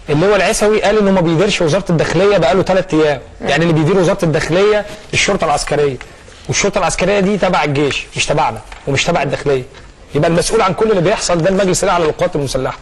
اللواء العيسوي قال انه ما بيديرش وزاره الداخليه بقاله ثلاث ايام يعني اللي بيدير وزاره الداخليه الشرطه العسكريه والشرطه العسكريه دي تبع الجيش مش تبعنا ومش تبع الداخليه يبقى المسؤول عن كل اللي بيحصل ده المجلس الاعلى للقوات المسلحه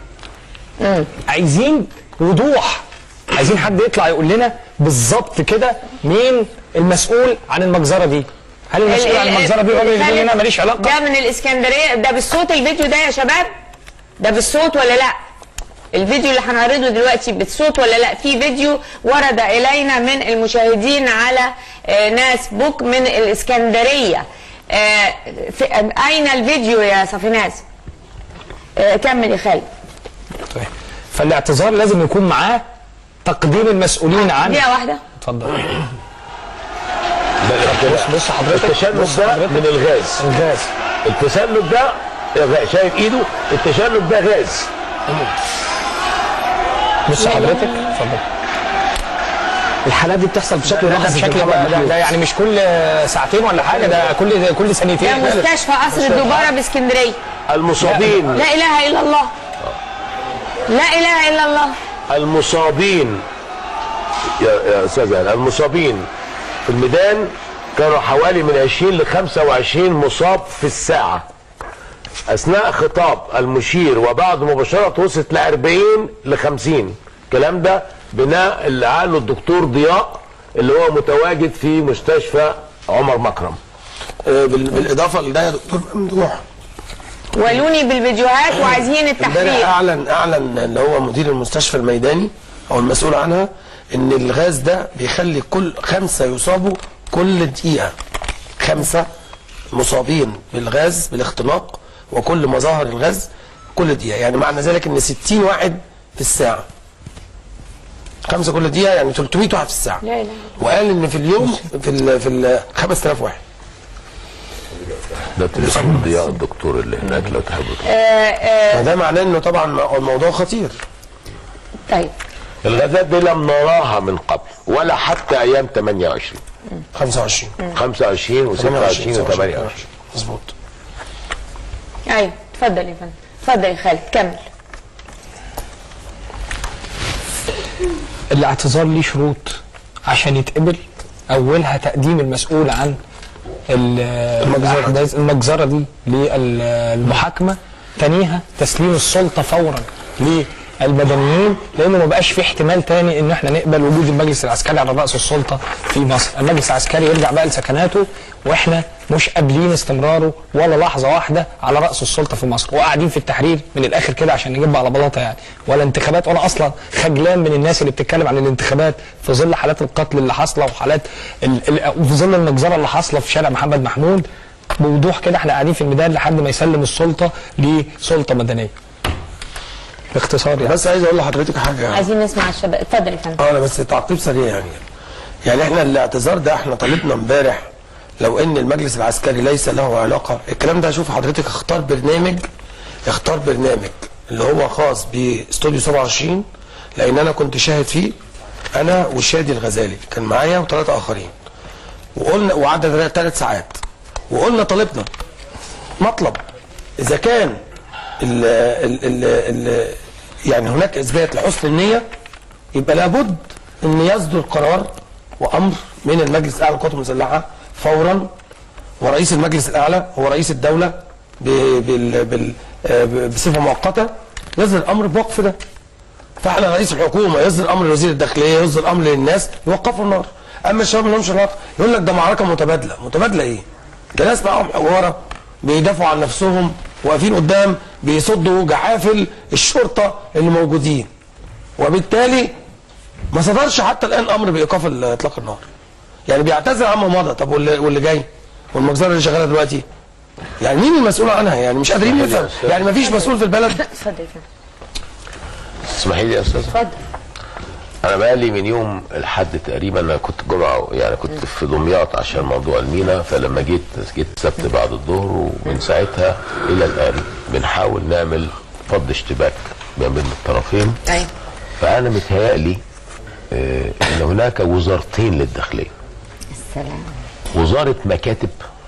عايزين وضوح عايزين حد يطلع يقول لنا بالظبط كده مين المسؤول عن المجزره دي هل المسؤول عن المجزره دي راجل يقول لنا ماليش علاقه ده من الاسكندريه ده بالصوت الفيديو ده يا شباب ده بالصوت ولا لا الفيديو اللي هنعرضه دلوقتي بالصوت ولا لا في فيديو ورد الينا من المشاهدين على آه، ناس بوك من الاسكندريه آه، في اين الفيديو يا صفيناز آه، كمل يا خالد طيب. فالاعتذار لازم يكون معاه تقديم المسؤولين عن دقيقه واحده اتفضل بص بص حضرتك التشنج بص ده حضرتك. من الغاز الغاز التشنج ده غاز. شايف ايده التشنج ده غاز بص حضرتك اتفضل الحالات دي بتحصل بشكل ده, ده لحظي في بشكل الخبر ده, ده, المحلول. ده يعني مش كل ساعتين ولا حاجه ده كل كل ده ثانيتين مستشفى قصر الدباره باسكندريه المصابين لا اله الا الله لا اله الا الله المصابين يا يا استاذ هاني، المصابين في الميدان كانوا حوالي من 20 ل 25 مصاب في الساعه اثناء خطاب المشير وبعد مباشره وصلت ل 40 ل 50 الكلام ده بناء اللي قاله الدكتور ضياء اللي هو متواجد في مستشفى عمر مكرم آه، بال- بالاضافه لده يا دكتور ممدوح ولوني بالفيديوهات وعايزين امبارح التحقيق اعلن اعلن اللي هو مدير المستشفى الميداني او المسؤول عنها ان الغاز ده بيخلي كل خمسه يصابوا كل دقيقه خمسه مصابين بالغاز بالاختناق وكل مظاهر الغاز كل دقيقه يعني معنى ذلك ان 60 واحد في الساعه خمسه كل دقيقه يعني 300 واحد في الساعه لا إله. وقال ان في اليوم في ال في ال 5000 واحد ده تليفون ضياء الدكتور اللي هناك لو تحبوا فده معناه انه طبعا الموضوع خطير طيب الغازات دي لم نراها من قبل ولا حتى ايام 28 25 25 و26 و28 مظبوط ايوه اتفضل يا فندم اتفضل يا خالد كمل الاعتذار ليه شروط عشان يتقبل اولها تقديم المسؤول عن المجزره المجزره دي للمحاكمه ثانيها تسليم السلطه فورا للمدنيين لانه ما بقاش في احتمال تاني ان احنا نقبل وجود المجلس العسكري على راس السلطه في مصر، المجلس العسكري يرجع بقى لسكناته واحنا مش قابلين استمراره ولا لحظه واحده على راس السلطه في مصر، وقاعدين في التحرير من الاخر كده عشان نجيب على بلاطه يعني، ولا انتخابات وانا اصلا خجلان من الناس اللي بتتكلم عن الانتخابات في ظل حالات القتل اللي حاصله وحالات ال... ال... في ظل المجزره اللي حاصله في شارع محمد محمود بوضوح كده احنا قاعدين في الميدان لحد ما يسلم السلطه لسلطه مدنيه. باختصار يعني. بس عايز اقول لحضرتك حاجه عايزين نسمع الشباب اتفضل يا فندم اه انا بس تعقيب سريع يعني يعني احنا الاعتذار ده احنا طالبنا امبارح لو ان المجلس العسكري ليس له علاقه الكلام ده شوف حضرتك اختار برنامج اختار برنامج اللي هو خاص باستوديو 27 لان انا كنت شاهد فيه انا وشادي الغزالي كان معايا وثلاثه اخرين وقلنا وقعدنا ثلاث ساعات وقلنا طالبنا مطلب اذا كان ال ال ال ال يعني هناك اثبات لحسن النيه يبقى لابد ان يصدر قرار وامر من المجلس الاعلى للقوات المسلحه فورا ورئيس المجلس الاعلى هو رئيس الدوله ب- بال بال آه، بصفه مؤقته يصدر امر بوقف ده فاحنا رئيس الحكومه يصدر امر لوزير الداخليه يصدر امر للناس يوقفوا النار اما الشباب اللي لهمش علاقه يقول لك ده معركه متبادله متبادله ايه؟ ده ناس معاهم حواره بيدافعوا عن نفسهم واقفين قدام بيصدوا جحافل الشرطه اللي موجودين وبالتالي ما صدرش حتى الان امر بايقاف ال- اطلاق النار يعني بيعتذر عما مضى طب واللي, واللي جاي والمجزره اللي شغاله دلوقتي يعني مين المسؤول عنها يعني مش قادرين نفهم يعني ما فيش مسؤول في البلد اتفضل يا فندم اسمحي لي يا استاذ اتفضل انا بقالي من يوم الحد تقريبا انا كنت جمعه يعني كنت في دمياط عشان موضوع المينا فلما جيت جيت سبت بعد الظهر ومن ساعتها الى الان بنحاول نعمل فض اشتباك ما بين الطرفين ايوه فانا متهيألي آه، ان هناك وزارتين للداخليه السلام وزاره مكاتب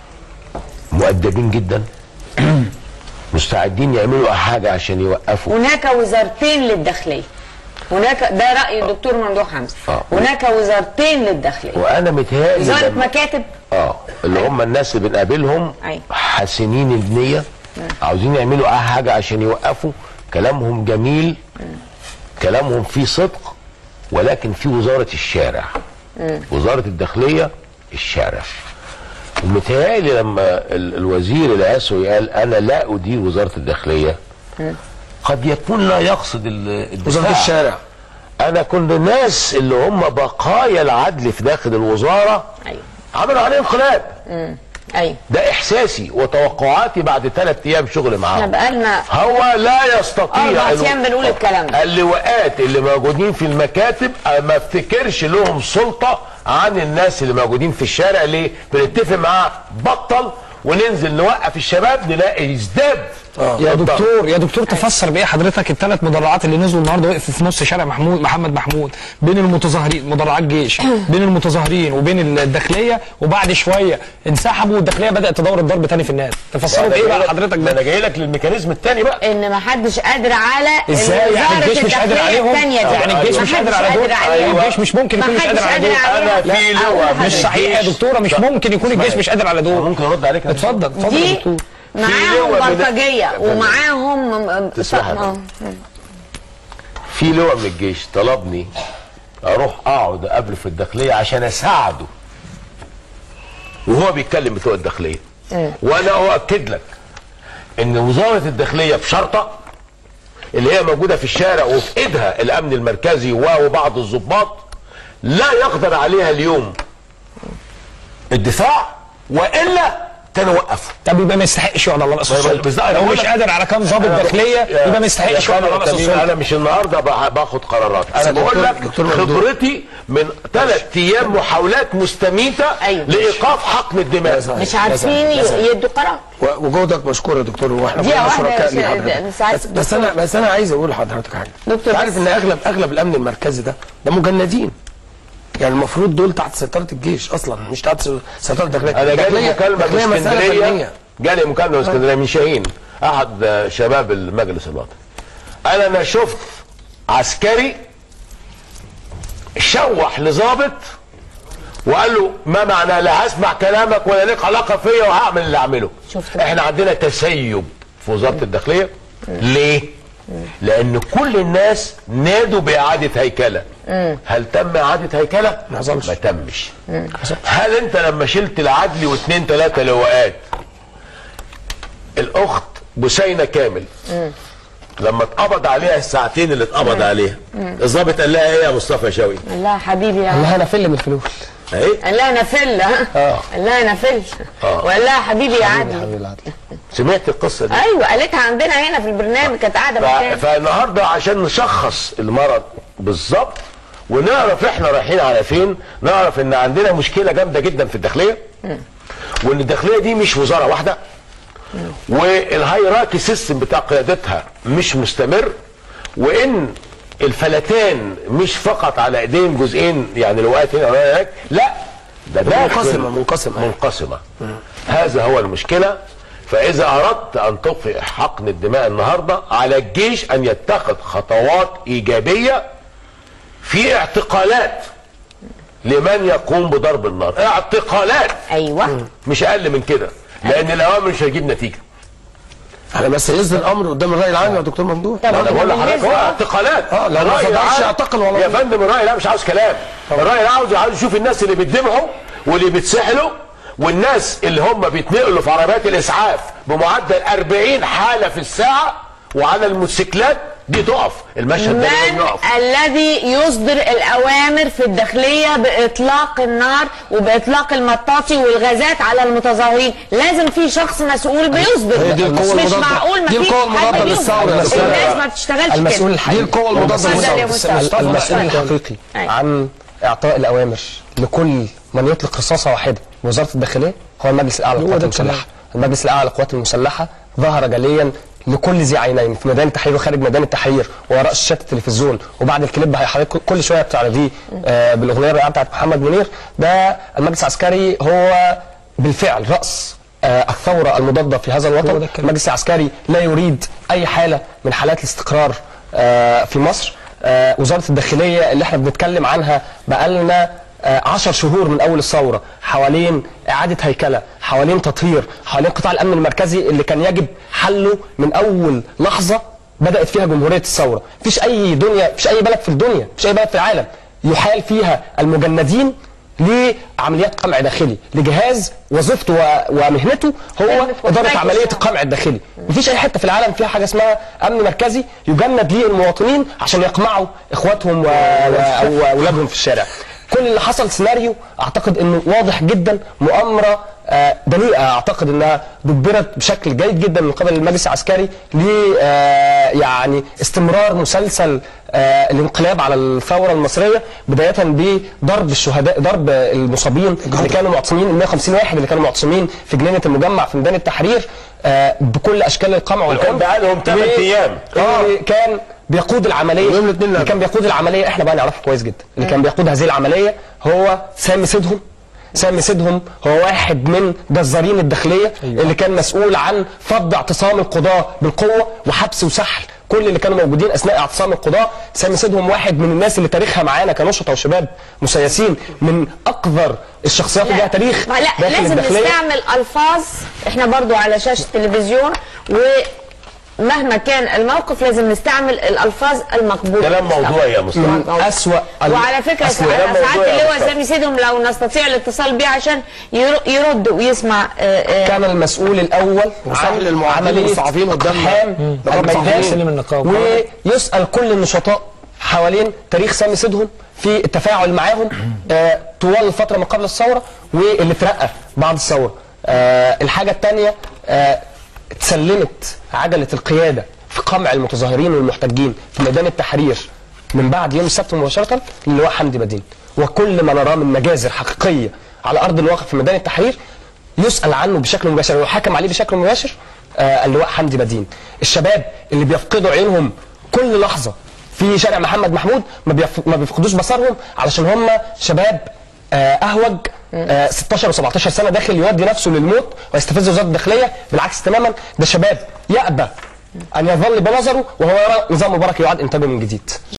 مؤدبين جدا مستعدين يعملوا حاجه عشان يوقفوا هناك وزارتين للداخليه هناك ده راي الدكتور ممدوح حمزه آه. هناك وزارتين للداخليه وانا متهيألي وزاره لما- مكاتب اه اللي هم الناس اللي بنقابلهم أيوة. حاسنين النيه عاوزين يعملوا اي حاجه عشان يوقفوا كلامهم جميل كلامهم فيه صدق ولكن في وزاره الشارع وزاره الداخليه الشارع ومتهيألي لما ال- الوزير العسوي قال انا لا ادير وزاره الداخليه قد يكون لا يقصد ال- الدفاع وزاره الشارع انا كل الناس اللي هم بقايا العدل في داخل الوزاره ايوه عملوا عليه انقلاب ايوه ده احساسي وتوقعاتي بعد ثلاث ايام شغل احنا معاهم بقالنا هو لا يستطيع أربع الو- أيام بنقول الكلام ده. اللواءات اللي موجودين في المكاتب أه، ما افتكرش لهم سلطه عن الناس اللي موجودين في الشارع ليه بنتفق معاه بطل وننزل نوقف الشباب نلاقي ازداد يا دكتور يا دكتور تفسر بايه حضرتك الثلاث مدرعات اللي نزلوا النهارده وقفوا في نص شارع محمود محمد محمود بين المتظاهرين مدرعات جيش بين المتظاهرين وبين الداخليه وبعد شويه انسحبوا والداخليه بدات تدور الضرب تاني في الناس تفسروا بايه بقى حضرتك انا ده جاي لك للميكانيزم الثاني بقى ان ما حدش قادر على ازاي يعني وزارة الجيش مش قادر الداخلية عليهم التانية دي. يعني الجيش ما مش حدش قادر على دول أيوة. الجيش مش ممكن يكون ما مش قادر حدش على قادر دول عليها. أنا في لا، لواء أقول مش لحضرتك. صحيح يا دكتوره مش ممكن يكون الجيش مش قادر على دول ممكن ارد عليك اتفضل اتفضل يا دي دكتور معاهم لواء من- بلطجيه ومعاهم تسمح لي. آه. في لواء من الجيش طلبني اروح اقعد قبل في الداخليه عشان اساعده وهو بيتكلم بتوع الداخليه وانا اؤكد لك ان وزاره الداخليه بشرطه اللي هي موجوده في الشارع وفي ايدها الامن المركزي و- وبعض الضباط لا يقدر عليها اليوم الدفاع والا كانوا وقفوا طب يبقى ما يستحقش يقعد على راس ما- ما- السلطه بالظبط. لو بقول مش لك- قادر على كام ضابط داخليه يبقى ما يستحقش يقعد على راس تميم، السلطه انا مش النهارده بح- باخد قرارات انا دكتور- بقول لك دكتور ممدوح. خبرتي من ثلاث ايام محاولات مستميته أيوة. لايقاف حقن الدماء مش عارفين يدوا قرار و- وجهدك مشكور يا دكتور واحنا دي كلنا واحدة شركاء يا ليه س- حضرتك. ساعات بس, بس انا بس انا عايز اقول لحضرتك حاجه دكتور انت عارف بس. ان اغلب اغلب الامن المركزي ده ده مجندين يعني المفروض دول تحت سيطره الجيش اصلا مش تحت سيطره الداخليه انا جالي الداخلية- مكالمه الداخلية من مسألة اسكندريه فنية. جالي مكالمه من اسكندريه من شاهين احد آه، شباب المجلس الوطني قال انا شفت عسكري شوح لظابط وقال له ما معنى لا هسمع كلامك ولا ليك علاقه فيا وهعمل اللي اعمله شفت احنا عندنا تسيب في وزاره الداخليه ليه لان كل الناس نادوا باعاده هيكله هل تم اعاده هيكله ما حصلش. ما تمش هل انت لما شلت العدلي واثنين ثلاثه لواءات الاخت بسينه كامل لما اتقبض عليها الساعتين اللي اتقبض عليها الضابط قال لها ايه يا مصطفى شوقي قال لها حبيبي يا انا فل من الفلوس ايه قال لها نفل ها آه. قال لها نفل آه. وقال لها حبيبي يا عادل حبيبي العدل سمعت القصه دي ايوه قالتها عندنا هنا في البرنامج كانت قاعده ف- مكان فالنهارده عشان نشخص المرض بالظبط ونعرف احنا رايحين على فين نعرف ان عندنا مشكله جامده جدا في الداخليه وان الداخليه دي مش وزاره واحده والهيراكي سيستم بتاع قيادتها مش مستمر وان الفلتان مش فقط على ايدين جزئين يعني لواءات هنا ولا هناك لا ده داخل منقسمة- منقسمة. منقسمه هذا هو المشكله فاذا اردت ان تطفئ حقن الدماء النهارده على الجيش ان يتخذ خطوات ايجابيه في اعتقالات لمن يقوم بضرب النار اعتقالات ايوه مش اقل من كده لان الاوامر مش هتجيب نتيجه احنا بس يصدر الامر قدام الراي العام يا دكتور ممدوح طب انا بقول لحضرتك هو بالنسبة- اعتقالات اه، لو ما الرأي صدرش العام- يعتقل والله. يا فندم الراي العام مش عاوز كلام الراي العام عاوز عاوز يشوف الناس اللي بيتذبحوا واللي بيتسحلوا والناس اللي هم بيتنقلوا في عربيات الاسعاف بمعدل 40 حاله في الساعه وعلى الموتوسيكلات دي تقف المشهد ده لازم من يقف الذي يصدر الاوامر في الداخليه باطلاق النار وباطلاق المطاطي والغازات على المتظاهرين لازم في شخص مسؤول بيصدر هي دي القوة مش المضادة. معقول ما دي فيش القوة حد المضادة بيصدر. للثورة يا أستاذ. الناس ما بتشتغلش المسؤول كده الحقيقي دي القوة المضادة اتفضل يا للثورة. مستر. المسؤول اتفضل. الحقيقي أيوة. عن اعطاء الاوامر لكل من يطلق رصاصه واحده وزاره الداخليه هو المجلس الاعلى للقوات المسلحه المجلس الاعلى للقوات المسلحه ظهر جليا لكل ذي عينين في ميدان التحرير وخارج ميدان التحرير وراء شاشات التلفزيون وبعد الكليب حضرتك كل شويه بتعرضيه آه بالاغنيه الرائعه بتاعت محمد منير ده المجلس العسكري هو بالفعل راس آه، الثوره المضاده في هذا هو ده الوطن الكلام. المجلس العسكري لا يريد اي حاله من حالات الاستقرار آه، في مصر آه، وزاره الداخليه اللي احنا بنتكلم عنها بقالنا آه، عشر شهور من اول الثوره حوالين اعاده هيكله حوالين تطهير حوالين قطاع الامن المركزي اللي كان يجب حله من اول لحظه بدات فيها جمهوريه الثوره مفيش اي دنيا مفيش اي بلد في الدنيا مفيش اي بلد في العالم يحال فيها المجندين لعمليات قمع داخلي لجهاز وظيفته و- ومهنته هو فاهم في اداره وظائف عمليه الشعب. القمع الداخلي مفيش اي حته في العالم فيها حاجه اسمها امن مركزي يجند ليه المواطنين عشان يقمعوا اخواتهم و- و- او اولادهم في الشارع كل اللي حصل سيناريو اعتقد انه واضح جدا مؤامره آه، دنيئه اعتقد انها دبرت بشكل جيد جدا من قبل المجلس العسكري ل آه، يعني استمرار مسلسل آه، الانقلاب على الثوره المصريه بدايه بضرب الشهداء ضرب المصابين اللي كانوا معتصمين ال 150 واحد اللي كانوا معتصمين في جنينه المجمع في ميدان التحرير آه، بكل اشكال القمع والعنف بقالهم تمن و- أيام. اللي كان بيقود العمليه يوم الاثنين اللي كان بيقود العمليه احنا بقى نعرفه كويس جدا اللي كان بيقود هذه العمليه هو سامي سيدهم سامي سيدهم هو واحد من جزارين الداخليه أيوة. اللي كان مسؤول عن فض اعتصام القضاه بالقوه وحبس وسحل كل اللي كانوا موجودين اثناء اعتصام القضاه سامي سيدهم واحد من الناس اللي تاريخها معانا كنشطه وشباب مسيسين من اقذر الشخصيات اللي لها تاريخ ما لا داخل لازم الداخلية. نستعمل الفاظ احنا برضو على شاشه التلفزيون ومهما كان الموقف لازم نستعمل الالفاظ المقبوله كلام موضوعي يا مصطفى. من أسوأ ال- وعلى فكره أصل كلام ساعات موضوعي يا اللي هو مصطفى. سامي سيدهم لو نستطيع الاتصال بيه عشان ير- يرد ويسمع آه، آه، كان المسؤول الاول وصح عن للمعارضين عمليه والصحفيين قدامنا. اقحام نقابة الميدان الصحفيين. سلم النقابة. ويسال كل النشطاء حوالين تاريخ سامي سيدهم في التفاعل معاهم آه طوال الفتره ما قبل الثوره واللي اترقى بعد الثوره آه الحاجه الثانيه آه اتسلمت عجله القياده في قمع المتظاهرين والمحتجين في ميدان التحرير من بعد يوم السبت مباشره للواء حمدي بدين وكل ما نراه من مجازر حقيقيه على ارض الواقع في ميدان التحرير يسال عنه بشكل مباشر ويحاكم عليه بشكل مباشر آه اللواء حمدي بدين الشباب اللي بيفقدوا عينهم كل لحظه في شارع محمد محمود ما, بيف... ما بيفقدوش بصرهم علشان هم شباب آه اهوج آه 16 و17 سنه داخل يودي نفسه للموت ويستفز وزاره الداخليه بالعكس تماما ده شباب يأبى ان يظل بنظره وهو يرى نظام مبارك يعاد انتاجه من جديد